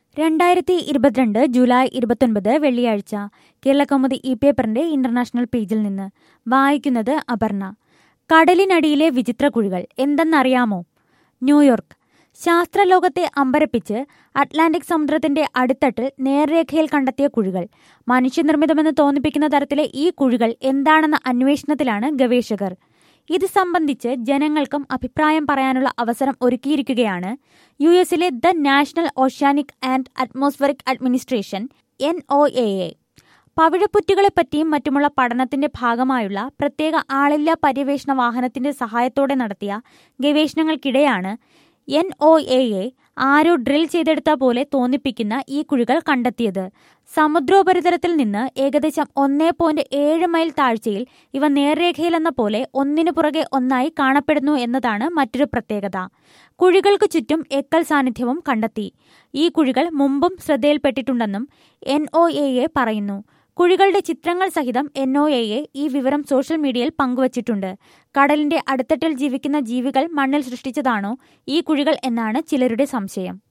രണ്ടായിരത്തി ഇരുപത്തിരണ്ട് ജൂലൈ ഇരുപത്തൊൻപത് വെള്ളിയാഴ്ച കേരളകൗമുദി ഇ പേപ്പറിന്റെ ഇന്റർനാഷണൽ പേജിൽ നിന്ന് വായിക്കുന്നത് അപർണ കടലിനടിയിലെ വിചിത്ര കുഴികൾ എന്തെന്നറിയാമോ ന്യൂയോർക്ക് ശാസ്ത്രലോകത്തെ അമ്പരപ്പിച്ച് അറ്റ്ലാന്റിക് സമുദ്രത്തിന്റെ അടിത്തട്ടിൽ നേർരേഖയിൽ കണ്ടെത്തിയ കുഴികൾ മനുഷ്യനിർമ്മിതമെന്ന് തോന്നിപ്പിക്കുന്ന തരത്തിലെ ഈ കുഴികൾ എന്താണെന്ന അന്വേഷണത്തിലാണ് ഗവേഷകർ ഇത് സംബന്ധിച്ച് ജനങ്ങൾക്കും അഭിപ്രായം പറയാനുള്ള അവസരം ഒരുക്കിയിരിക്കുകയാണ് യു എസിലെ the national oceanic and atmospheric administration N O A A പവിഴപ്പുറ്റുകളെപ്പറ്റിയും മറ്റുമുള്ള പഠനത്തിന്റെ ഭാഗമായുള്ള പ്രത്യേക ആളില്ലാ പര്യവേഷണ വാഹനത്തിന്റെ സഹായത്തോടെ നടത്തിയ ഗവേഷണങ്ങൾക്കിടെയാണ് എൻ ഒ എ എ ആരോ ഡ്രിൽ ചെയ്തെടുത്ത പോലെ തോന്നിപ്പിക്കുന്ന ഈ കുഴികൾ കണ്ടെത്തിയത് സമുദ്രോപരിതലത്തിൽ നിന്ന് ഏകദേശം ഒന്നേ പോയിന്റ് ഏഴ് മൈൽ താഴ്ചയിൽ ഇവ നേർരേഖയിലെന്ന പോലെ ഒന്നിനു പുറകെ ഒന്നായി കാണപ്പെടുന്നു എന്നതാണ് മറ്റൊരു പ്രത്യേകത കുഴികൾക്ക് ചുറ്റും എക്കൽ സാന്നിധ്യവും കണ്ടെത്തി ഈ കുഴികൾ മുമ്പും ശ്രദ്ധയിൽപ്പെട്ടിട്ടുണ്ടെന്നും എൻ ഒ എ എ പറയുന്നു കുഴികളുടെ ചിത്രങ്ങൾ സഹിതം എൻ ഒ എ എ ഈ വിവരം സോഷ്യൽ മീഡിയയിൽ പങ്കുവച്ചിട്ടുണ്ട് കടലിന്റെ അടിത്തട്ടിൽ ജീവിക്കുന്ന ജീവികൾ മണ്ണിൽ സൃഷ്ടിച്ചതാണോ ഈ കുഴികൾ എന്നാണ് ചിലരുടെ സംശയം